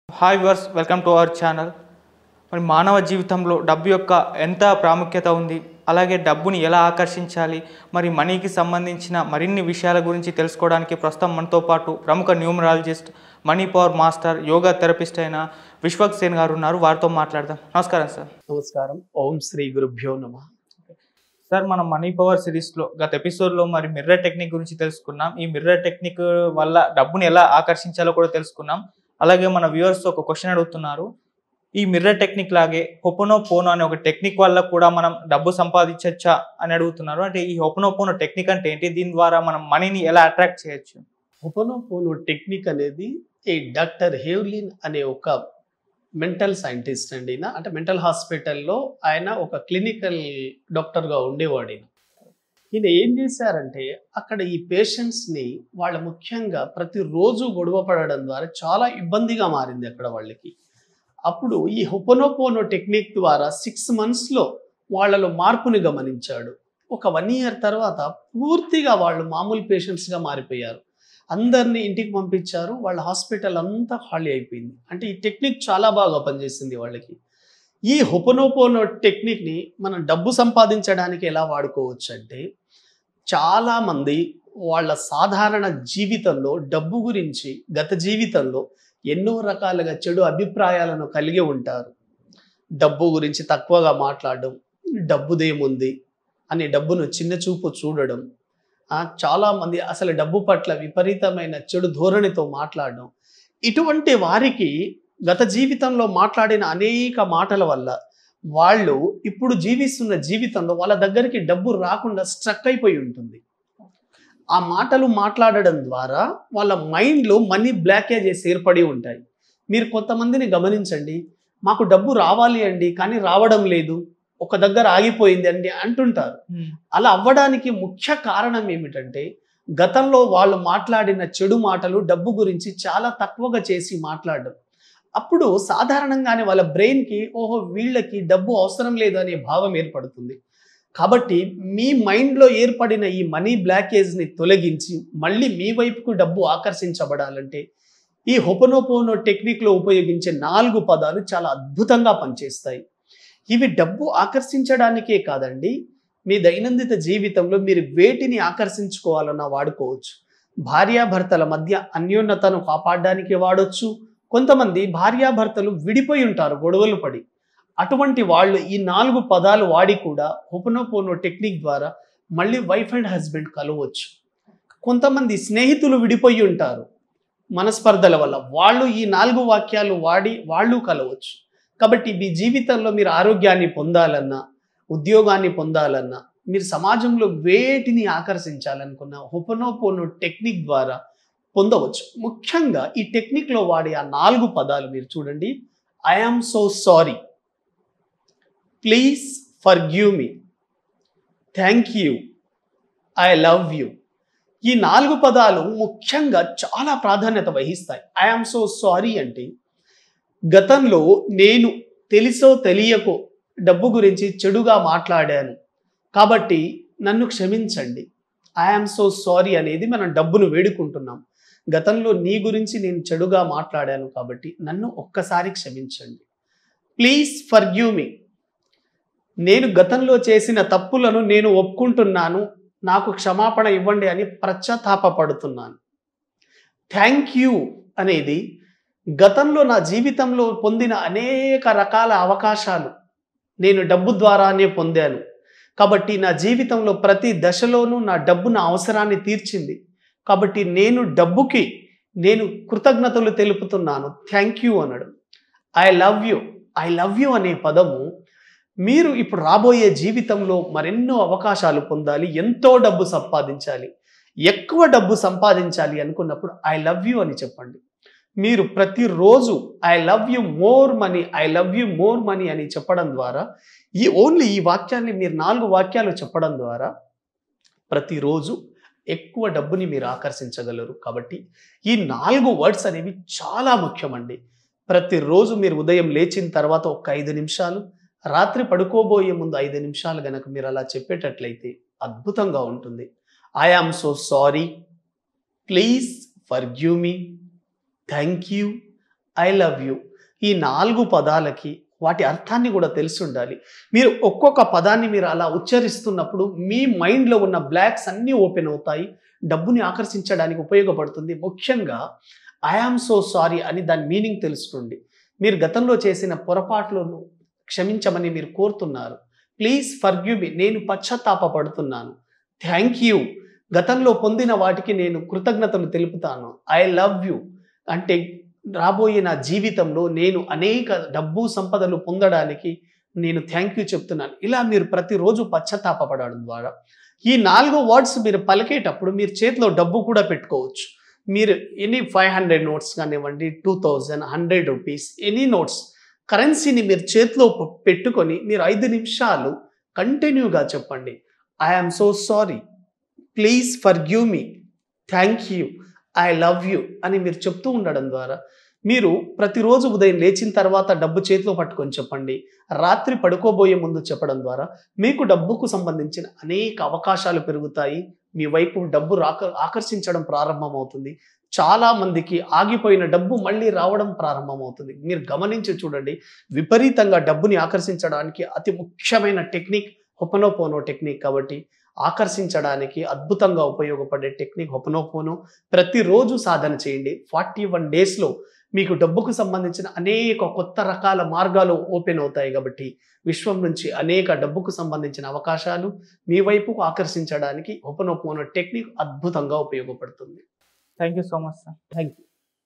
Hi viewers welcome to our channel మరి మానవ జీవితంలో డబ్బు యొక్క ఎంత ప్రాముఖ్యత ఉంది అలాగే డబ్బుని ఎలా ఆకర్షించాలి మరి మనీకి సంబంధించిన మరిన్ని విషయాల గురించి తెలుసుకోవడానికి ప్రస్తుతం మనతో పాటు ప్రముఖ numerologist money power master yoga therapist అయిన విశ్వక్ సేన్ గారు ఉన్నారు వారితో మాట్లాడదాం నమస్కారం సార్ నమస్కారం ఓం శ్రీ గురుభ్యో నమ సార్ మనం మనీ పవర్ సిరీస్లో గత ఎపిసోడ్లో మరి మిర్రర్ టెక్నిక్ గురించి తెలుసుకున్నాం ఈ మిర్రర్ టెక్నిక్ వల్ల డబ్బుని ఎలా ఆకర్షించాలో కూడా తెలుసుకున్నాం అలాగే మన వ్యూవర్స్ ఒక క్వశ్చన్ అడుగుతున్నారు ఈ మిర్రర్ టెక్నిక్ లాగే హొపనో పోనో అనే ఒక టెక్నిక్ వల్ల కూడా మనం డబ్బు సంపాదించవచ్చా అని అడుగుతున్నారు అంటే ఈ హొపనో పోనో టెక్నిక్ అంటే ఏంటి దీని ద్వారా మనం మనీని ఎలా అట్రాక్ట్ చేయొచ్చు ఉపనోపోనో టెక్నిక్ అనేది ఈ డాక్టర్ హేవ్లిన్ అనే ఒక మెంటల్ సైంటిస్ట్ అండి ఈయన. అంటే మెంటల్ హాస్పిటల్లో ఆయన ఒక క్లినికల్ డాక్టర్గా ఉండేవాడు ఈయన ఈయన ఏం చేశారంటే అక్కడ ఈ పేషెంట్స్ని వాళ్ళ ముఖ్యంగా ప్రతిరోజు గొడవ పడడం ద్వారా చాలా ఇబ్బందిగా మారింది అక్కడ వాళ్ళకి అప్పుడు ఈ హుపనోపోనో టెక్నిక్ ద్వారా సిక్స్ మంత్స్లో వాళ్ళలో మార్పుని గమనించాడు ఒక వన్ ఇయర్ తర్వాత పూర్తిగా వాళ్ళు మామూలు పేషెంట్స్గా మారిపోయారు అందరినీ ఇంటికి పంపించారు వాళ్ళ హాస్పిటల్ అంతా ఖాళీ అయిపోయింది అంటే ఈ టెక్నిక్ చాలా బాగా పనిచేసింది వాళ్ళకి ఈ హుపనోపోనో టెక్నిక్ని మనం డబ్బు సంపాదించడానికి ఎలా వాడుకోవచ్చు అంటే చాలామంది వాళ్ళ సాధారణ జీవితంలో డబ్బు గురించి గత జీవితంలో ఎన్నో రకాలుగా చెడు అభిప్రాయాలను కలిగి ఉంటారు డబ్బు గురించి తక్కువగా మాట్లాడడం డబ్బుదేముంది అని డబ్బును చిన్న చూపు చూడడం ఆ, చాలామంది అసలు డబ్బు పట్ల విపరీతమైన చెడు ధోరణితో మాట్లాడడం ఇటువంటి వారికి గత జీవితంలో మాట్లాడిన అనేక మాటల వల్ల వాళ్ళు ఇప్పుడు జీవిస్తున్న జీవితంలో వాళ్ళ దగ్గరికి డబ్బు రాకుండా స్ట్రక్ అయిపోయి ఉంటుంది ఆ మాటలు మాట్లాడడం ద్వారా వాళ్ళ మైండ్లో మనీ బ్లాకేజెస్ ఏర్పడి ఉంటాయి మీరు కొంతమందిని గమనించండి మాకు డబ్బు రావాలి అండి కానీ రావడం లేదు ఒక దగ్గర ఆగిపోయింది అండి అంటుంటారు అలా అవ్వడానికి ముఖ్య కారణం ఏమిటంటే గతంలో వాళ్ళు మాట్లాడిన చెడు మాటలు డబ్బు గురించి చాలా తక్కువగా చేసి మాట్లాడడం అప్పుడు సాధారణంగానే వాళ్ళ బ్రెయిన్కి ఓహో వీళ్ళకి డబ్బు అవసరం లేదు అనే భావం ఏర్పడుతుంది కాబట్టి మీ మైండ్లో ఏర్పడిన ఈ మనీ బ్లాకేజ్ని తొలగించి మళ్ళీ మీ వైపుకు డబ్బు ఆకర్షించబడాలంటే ఈ హొపనోపోనో టెక్నిక్లో ఉపయోగించే నాలుగు పదాలు చాలా అద్భుతంగా పనిచేస్తాయి ఇవి డబ్బు ఆకర్షించడానికే కాదండి మీ దైనందిన జీవితంలో మీరు వేటిని ఆకర్షించుకోవాలన్నా వాడుకోవచ్చు భార్యాభర్తల మధ్య అన్యోన్యతను కాపాడడానికి వాడొచ్చు కొంతమంది భార్యాభర్తలు విడిపోయి ఉంటారు గొడవలు పడి అటువంటి వాళ్ళు ఈ నాలుగు పదాలు వాడి కూడా హుపనోపోనో టెక్నిక్ ద్వారా మళ్ళీ వైఫ్ అండ్ హస్బెండ్ కలవచ్చు కొంతమంది స్నేహితులు విడిపోయి ఉంటారు మనస్పర్ధల వల్ల వాళ్ళు ఈ నాలుగు వాక్యాలు వాడి వాళ్ళు కలవచ్చు కాబట్టి మీ జీవితంలో మీరు ఆరోగ్యాన్ని పొందాలన్నా ఉద్యోగాన్ని పొందాలన్నా మీరు సమాజంలో వేటిని ఆకర్షించాలనుకున్న హుపనోపోనో టెక్నిక్ ద్వారా పొందవచ్చు ముఖ్యంగా ఈ టెక్నిక్లో వాడే ఆ నాలుగు పదాలు మీరు చూడండి I am so sorry please forgive me thank you I love you ఈ నాలుగు పదాలు ముఖ్యంగా చాలా ప్రాధాన్యత వహిస్తాయి ఐ ఆమ్ సో సారీ అంటే గతంలో నేను తెలిసో తెలియకో డబ్బు గురించి చెడుగా మాట్లాడాను కాబట్టి నన్ను క్షమించండి ఐఆమ్ సో సారీ అనేది మనం డబ్బును వేడుకుంటున్నాం గతంలో నీ గురించి నేను చెడుగా మాట్లాడాను కాబట్టి నన్ను ఒక్కసారి క్షమించండి ప్లీజ్ ఫర్ మీ నేను గతంలో చేసిన తప్పులను నేను ఒప్పుకుంటున్నాను నాకు క్షమాపణ ఇవ్వండి అని పశ్చాత్తాపడుతున్నాను థ్యాంక్ యూ అనేది గతంలో నా జీవితంలో పొందిన అనేక రకాల అవకాశాలు నేను డబ్బు ద్వారానే పొందాను కాబట్టి నా జీవితంలో ప్రతి దశలోనూ నా డబ్బు నా అవసరాన్ని తీర్చింది కాబట్టి నేను డబ్బుకి నేను కృతజ్ఞతలు తెలుపుతున్నాను థ్యాంక్ యూ అనడం I love you I love you అనే పదము మీరు ఇప్పుడు రాబోయే జీవితంలో మరెన్నో అవకాశాలు పొందాలి ఎంతో డబ్బు సంపాదించాలి ఎక్కువ డబ్బు సంపాదించాలి అనుకున్నప్పుడు ఐ లవ్ యూ అని చెప్పండి మీరు ప్రతిరోజు I love you more money I love you more money అని చెప్పడం ద్వారా ఈ ఓన్లీ ఈ వాక్యాన్ని మీరు నాలుగు వాక్యాలు చెప్పడం ద్వారా ప్రతిరోజు ఎక్కువ డబ్బుని మీరు ఆకర్షించగలరు కాబట్టి ఈ నాలుగు వర్డ్స్ అనేవి చాలా ముఖ్యమండి ప్రతిరోజు మీరు ఉదయం లేచిన తర్వాత ఒక ఐదు నిమిషాలు రాత్రి పడుకోబోయే ముందు ఐదు నిమిషాలు గనక మీరు అలా చెప్పేటట్లయితే అద్భుతంగా ఉంటుంది I am so sorry please forgive me thank you I love you ఈ నాలుగు పదాలకి వాటి అర్థాన్ని కూడా తెలిసి ఉండాలి మీరు ఒక్కొక్క పదాన్ని మీరు అలా ఉచ్చరిస్తున్నప్పుడు మీ మైండ్లో ఉన్న బ్లాక్స్ అన్నీ ఓపెన్ అవుతాయి డబ్బుని ఆకర్షించడానికి ఉపయోగపడుతుంది ముఖ్యంగా ఐ ఆమ్ సో సారీ అని దాని మీనింగ్ తెలుసుకోండి మీరు గతంలో చేసిన పొరపాట్లను క్షమించమని మీరు కోరుతున్నారు ప్లీజ్ ఫర్గ్యూ మీ నేను పశ్చాత్తాపడుతున్నాను థ్యాంక్ యూ గతంలో పొందిన వాటికి నేను కృతజ్ఞతలు తెలుపుతాను ఐ లవ్ యూ అంటే రాబోయే నా జీవితంలో నేను అనేక డబ్బు సంపదలు పొందడానికి నేను థ్యాంక్ యూ చెప్తున్నాను ఇలా మీరు ప్రతిరోజు పశ్చాత్తాపడడం ద్వారా ఈ నాలుగో వర్డ్స్ మీరు పలికేటప్పుడు మీరు చేతిలో డబ్బు కూడా పెట్టుకోవచ్చు మీరు ఎనీ ఫైవ్ హండ్రెడ్ నోట్స్ కానివ్వండి two thousand hundred rupees any notes కరెన్సీని మీరు చేతిలో పె- పెట్టుకొని మీరు ఐదు నిమిషాలు కంటిన్యూగా చెప్పండి I'm so sorry please forgive me thank you I love you అని మీరు చెప్తూ ఉండడం ద్వారా మీరు ప్రతిరోజు ఉదయం లేచిన తర్వాత డబ్బు చేతిలో పట్టుకొని చెప్పండి రాత్రి పడుకోబోయే ముందు చెప్పడం ద్వారా మీకు డబ్బుకు సంబంధించిన అనేక అవకాశాలు పెరుగుతాయి మీ వైపు డబ్బు రాక ఆకర్షించడం ప్రారంభమవుతుంది చాలా మందికి ఆగిపోయిన డబ్బు మళ్ళీ రావడం ప్రారంభమవుతుంది మీరు గమనించి చూడండి విపరీతంగా డబ్బుని ఆకర్షించడానికి అతి ముఖ్యమైన టెక్నిక్ హొపనోపోనో టెక్నిక్ కాబట్టి ఆకర్షించడానికి అద్భుతంగా ఉపయోగపడే టెక్నిక్ హొపనోపోనో ప్రతిరోజు సాధన చేయండి ఫార్టీ వన్ డేస్లో మీకు డబ్బుకు సంబంధించిన అనేక కొత్త రకాల మార్గాలు ఓపెన్ అవుతాయి కాబట్టి విశ్వం నుంచి అనేక డబ్బుకు సంబంధించిన అవకాశాలు మీ వైపుకు ఆకర్షించడానికి హొపనోపోనో టెక్నిక్ అద్భుతంగా ఉపయోగపడుతుంది thank you so much sir thank you